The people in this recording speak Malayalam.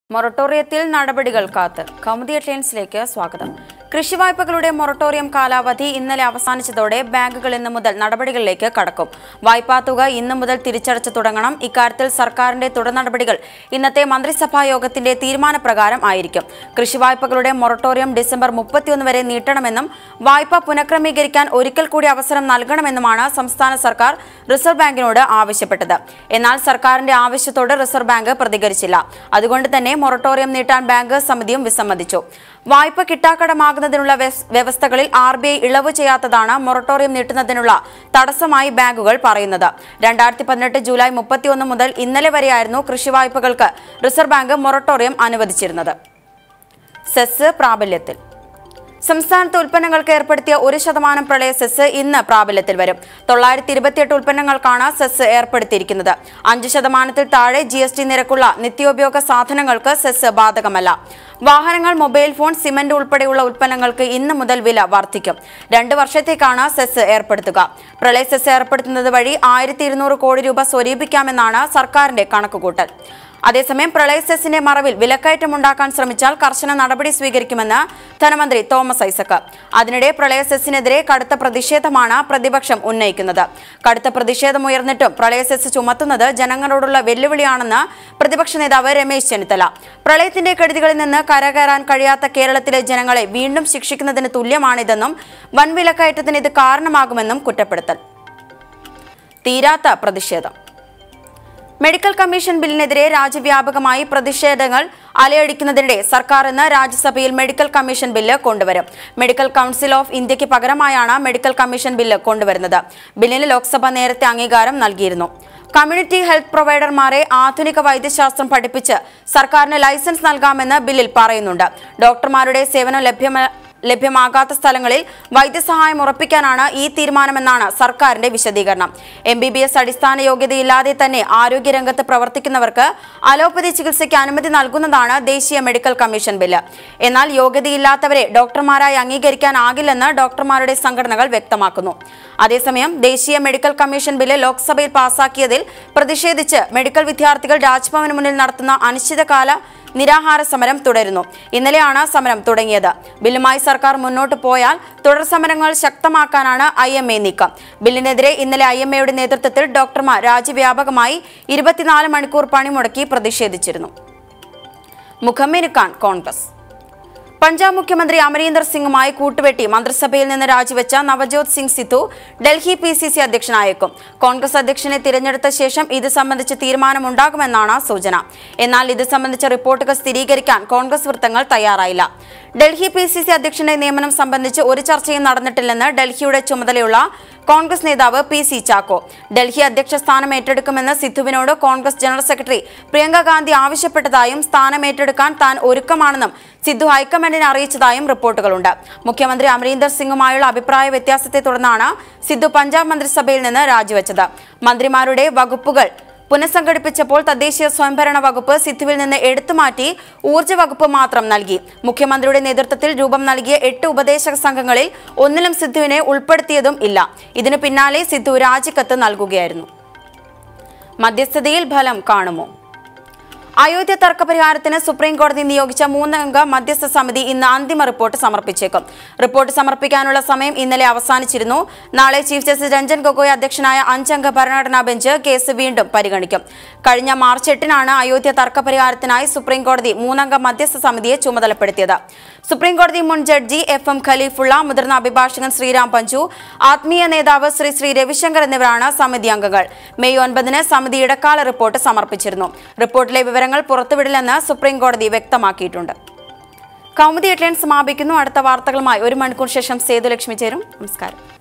മൊറട്ടോറിയത്തിൽ നടപടികൾ കാത്ത് കൗമുദി ഹെഡ്ലൈൻസിലേക്ക് സ്വാഗതം കൃഷി വായ്പകളുടെ മൊറട്ടോറിയം കാലാവധി ഇന്നലെ അവസാനിച്ചതോടെ ബാങ്കുകൾ ഇന്നു മുതൽ നടപടികളിലേക്ക് കടക്കും വായ്പാ തുക ഇന്നു മുതൽ തിരിച്ചടച്ചു തുടങ്ങണം ഇക്കാര്യത്തിൽ സർക്കാരിന്റെ തുടർ നടപടികൾ ഇന്നത്തെ മന്ത്രിസഭാ യോഗത്തിന്റെ തീരുമാനപ്രകാരം ആയിരിക്കും കൃഷി വായ്പകളുടെ മൊറട്ടോറിയം ഡിസംബർ മുപ്പത്തിയൊന്ന് വരെ നീട്ടണമെന്നും വായ്പ പുനഃക്രമീകരിക്കാൻ ഒരിക്കൽ കൂടി അവസരം നൽകണമെന്നുമാണ് സംസ്ഥാന സർക്കാർ റിസർവ് ബാങ്കിനോട് ആവശ്യപ്പെട്ടത് എന്നാൽ സർക്കാരിന്റെ ആവശ്യത്തോട് റിസർവ് ബാങ്ക് പ്രതികരിച്ചില്ല അതുകൊണ്ട് തന്നെ മൊറട്ടോറിയം നീട്ടാൻ ബാങ്ക് സമിതിയും വിസമ്മതിച്ചു വായ്പ കിട്ടാക്കടമാകുന്നതിനുള്ള വ്യവസ്- വ്യവസ്ഥകളിൽ ആർ ബി ഐ ഇളവ് ചെയ്യാത്തതാണ് മൊറട്ടോറിയം നീട്ടുന്നതിനുള്ള തടസ്സമായി ബാങ്കുകൾ പറയുന്നത് രണ്ടായിരത്തി പതിനെട്ട് ജൂലൈ മുപ്പത്തിയൊന്ന് മുതൽ ഇന്നലെ വരെയായിരുന്നു കൃഷി വായ്പകൾക്ക് റിസർവ് ബാങ്ക് മൊറട്ടോറിയം അനുവദിച്ചിരുന്നത് സെസ് പ്രാബല്യത്തിൽ സംസ്ഥാനത്ത് ഉൽപ്പന്നങ്ങൾക്ക് ഏർപ്പെടുത്തിയ ഒരു ശതമാനം പ്രളയ സെസ് ഇന്ന് പ്രാബല്യത്തിൽ വരും തൊള്ളായിരത്തി ഇരുപത്തിയെട്ട് ഉൽപ്പന്നങ്ങൾക്കാണ് സെസ് ഏർപ്പെടുത്തിയിരിക്കുന്നത് അഞ്ച് ശതമാനത്തിൽ താഴെ ജി എസ് ടി നിരക്കുള്ള നിത്യോപയോഗ സാധനങ്ങൾക്ക് സെസ് ബാധകമല്ല വാഹനങ്ങൾ മൊബൈൽ ഫോൺ സിമന്റ് ഉൾപ്പെടെയുള്ള ഉൽപ്പന്നങ്ങൾക്ക് ഇന്ന് മുതൽ വില വർദ്ധിക്കും രണ്ട് വർഷത്തേക്കാണ് സെസ് ഏർപ്പെടുത്തുക പ്രളയ സെസ് ഏർപ്പെടുത്തുന്നത് വഴി ആയിരത്തി ഇരുന്നൂറ് കോടി രൂപ സ്വരൂപിക്കാമെന്നാണ് സർക്കാരിന്റെ കണക്കുകൂട്ടൽ അതേസമയം പ്രളയ സെസിന്റെ മറവിൽ വിലക്കയറ്റമുണ്ടാക്കാൻ ശ്രമിച്ചാൽ കർശന നടപടി സ്വീകരിക്കുമെന്ന് ധനമന്ത്രി തോമസ് ഐസക് അതിനിടെ പ്രളയ സെസിനെതിരെ കടുത്ത പ്രതിഷേധമാണ് പ്രതിപക്ഷം ഉന്നയിക്കുന്നത് കടുത്ത പ്രതിഷേധമുയർന്നിട്ടും പ്രളയ സെസ് ചുമത്തുന്നത് ജനങ്ങളോടുള്ള വെല്ലുവിളിയാണെന്ന് പ്രതിപക്ഷ നേതാവ് രമേശ് ചെന്നിത്തല പ്രളയത്തിന്റെ കെടുതികളിൽ നിന്ന് കരകയറാൻ കഴിയാത്ത കേരളത്തിലെ ജനങ്ങളെ വീണ്ടും ശിക്ഷിക്കുന്നതിന് തുല്യമാണിതെന്നും വൻ വിലക്കയറ്റത്തിന് ഇത് കാരണമാകുമെന്നും കുറ്റപ്പെടുത്തൽ തീരാത്ത പ്രതിഷേധം മെഡിക്കൽ കമ്മീഷൻ ബില്ലിനെതിരെ രാജ്യവ്യാപകമായി പ്രതിഷേധങ്ങൾ അലയടിക്കുന്നതിനിടെ സർക്കാർ ഇന്ന് രാജ്യസഭയിൽ മെഡിക്കൽ കമ്മീഷൻ ബില്ല് കൊണ്ടുവരും മെഡിക്കൽ കൗൺസിൽ ഓഫ് ഇന്ത്യക്ക് പകരമായാണ് മെഡിക്കൽ കമ്മീഷൻ ബില്ല് കൊണ്ടുവരുന്നത് ബില്ലിന് ലോക്സഭ നേരത്തെ അംഗീകാരം നൽകിയിരുന്നു കമ്മ്യൂണിറ്റി ഹെൽത്ത് പ്രൊവൈഡർമാരെ ആധുനിക വൈദ്യശാസ്ത്രം പഠിപ്പിച്ച് സർക്കാരിന് ലൈസൻസ് നൽകാമെന്ന് ബില്ലിൽ പറയുന്നുണ്ട് ഡോക്ടർമാരുടെ സേവനം ലഭ്യമ ലഭ്യമാകാത്ത സ്ഥലങ്ങളിൽ വൈദ്യസഹായം ഉറപ്പിക്കാനാണ് ഈ തീരുമാനമെന്നാണ് സർക്കാരിന്റെ വിശദീകരണം എം ബി ബി എസ് അടിസ്ഥാന യോഗ്യതയില്ലാതെ തന്നെ ആരോഗ്യരംഗത്ത് പ്രവർത്തിക്കുന്നവർക്ക് അലോപ്പതി ചികിത്സയ്ക്ക് അനുമതി നൽകുന്നതാണ് ദേശീയ മെഡിക്കൽ കമ്മീഷൻ ബില്ല് എന്നാൽ യോഗ്യതയില്ലാത്തവരെ ഡോക്ടർമാരായി അംഗീകരിക്കാനാകില്ലെന്ന് ഡോക്ടർമാരുടെ സംഘടനകൾ വ്യക്തമാക്കുന്നു അതേസമയം ദേശീയ മെഡിക്കൽ കമ്മീഷൻ ബില്ല് ലോക്സഭയിൽ പാസാക്കിയതിൽ പ്രതിഷേധിച്ച് മെഡിക്കൽ വിദ്യാർത്ഥികൾ രാജ്ഭവന് മുന്നിൽ നടത്തുന്ന അനിശ്ചിതകാല നിരാഹാര സമരം തുടരുന്നു ഇന്നലെയാണ് സമരം തുടങ്ങിയത് ബില്ലുമായി സർക്കാർ മുന്നോട്ട് പോയാൽ തുടർ സമരങ്ങൾ ശക്തമാക്കാനാണ് ഐ എം എ നീക്കം ബില്ലിനെതിരെ ഇന്നലെ ഐ എം എയുടെ നേതൃത്വത്തിൽ ഡോക്ടർമാർ രാജ്യവ്യാപകമായി ഇരുപത്തിനാല് മണിക്കൂർ പണിമുടക്കി പ്രതിഷേധിച്ചിരുന്നു മുഖമിനുക്കാൻ കോൺഗ്രസ് പഞ്ചാബ് മുഖ്യമന്ത്രി അമരീന്ദർ സിംഗുമായി കൂട്ടുവെട്ടി മന്ത്രിസഭയിൽ നിന്ന് രാജിവെച്ച Navjot Singh Sidhu Delhi P C C അധ്യക്ഷനായേക്കും കോൺഗ്രസ് അധ്യക്ഷനെ തിരഞ്ഞെടുത്ത ശേഷം ഇത് സംബന്ധിച്ച് തീരുമാനമുണ്ടാകുമെന്നാണ് സൂചന എന്നാൽ ഇത് സംബന്ധിച്ച റിപ്പോർട്ടുകൾ സ്ഥിരീകരിക്കാൻ കോൺഗ്രസ് വൃത്തങ്ങൾ തയ്യാറായില്ല ഡൽഹി പി സി സി അധ്യക്ഷന്റെ നിയമനം സംബന്ധിച്ച് ഒരു ചർച്ചയും നടന്നിട്ടില്ലെന്ന് ഡൽഹിയുടെ ചുമതലയുള്ള കോൺഗ്രസ് നേതാവ് പി സി ചാക്കോ ഡൽഹി അധ്യക്ഷ സ്ഥാനം ഏറ്റെടുക്കുമെന്ന് സിദ്ധുവിനോട് കോൺഗ്രസ് ജനറൽ സെക്രട്ടറി പ്രിയങ്ക ഗാന്ധി ആവശ്യപ്പെട്ടതായും സ്ഥാനം ഏറ്റെടുക്കാൻ താൻ ഒരുക്കമാണെന്നും സിദ്ധു ഹൈക്കമാൻഡിനെ അറിയിച്ചതായും റിപ്പോർട്ടുകളുണ്ട് മുഖ്യമന്ത്രി അമരീന്ദർ സിംഗുമായുള്ള അഭിപ്രായ വ്യത്യാസത്തെ തുടർന്നാണ് സിദ്ധു പഞ്ചാബ് മന്ത്രിസഭയിൽ നിന്ന് രാജിവെച്ചത് മന്ത്രിമാരുടെ വകുപ്പുകൾ പുനഃസംഘടിപ്പിച്ചപ്പോൾ തദ്ദേശീയ സ്വയംഭരണ വകുപ്പ് സിദ്ധുവിൽ നിന്ന് എടുത്തുമാറ്റി ഊർജ്ജ വകുപ്പ് മാത്രം നൽകി മുഖ്യമന്ത്രിയുടെ നേതൃത്വത്തിൽ രൂപം നൽകിയ എട്ട് ഉപദേശക സംഘങ്ങളിൽ ഒന്നിലും സിദ്ധുവിനെ ഉൾപ്പെടുത്തിയതും ഇല്ല ഇതിനു പിന്നാലെ സിദ്ധു രാജിക്കത്ത് നൽകുകയായിരുന്നു മധ്യസ്ഥതയിൽ ഫലം കാണുമോ അയോധ്യ തർക്ക പരിഹാരത്തിന് സുപ്രീം കോടതി നിയോഗിച്ച മൂന്നംഗ മധ്യസ്ഥ സമിതി ഇന്ന് അന്തിമ റിപ്പോർട്ട് സമർപ്പിച്ചേക്കും റിപ്പോർട്ട് സമർപ്പിക്കാനുള്ള സമയം ഇന്നലെ അവസാനിച്ചിരുന്നു നാളെ ചീഫ് ജസ്റ്റിസ് രഞ്ജൻ ഗൊഗോയ് അധ്യക്ഷനായ അഞ്ചംഗ ഭരണഘടനാ ബെഞ്ച് കേസ് വീണ്ടും പരിഗണിക്കും കഴിഞ്ഞ മാർച്ച് എട്ടിനാണ് അയോധ്യ തർക്ക പരിഹാരത്തിനായി സുപ്രീം കോടതി മൂന്നംഗ മധ്യസ്ഥ സമിതിയെ ചുമതലപ്പെടുത്തിയത് സുപ്രീം കോടതി മുൻ ജഡ്ജി എഫ് എം ഖലീഫുള്ള മുതിർന്ന അഭിഭാഷകൻ ശ്രീരാം പഞ്ചു ആത്മീയ നേതാവ് ശ്രീ ശ്രീ രവിശങ്കർ എന്നിവരാണ് സമിതി അംഗങ്ങൾ മെയ് ഒൻപതിന് സമിതി ഇടക്കാല റിപ്പോർട്ട് സമർപ്പിച്ചിരുന്നു റിപ്പോർട്ടിലെ വിവരങ്ങൾ പുറത്തുവിടില്ലെന്ന് സുപ്രീം കോടതി വ്യക്തമാക്കിയിട്ടുണ്ട് കൗമുദി ഹെഡ്ലൈൻ സമാപിക്കുന്നു അടുത്ത വാർത്തകളുമായി ഒരു മണിക്കൂർ ശേഷം സേതുലക്ഷ്മി ചേരും നമസ്കാരം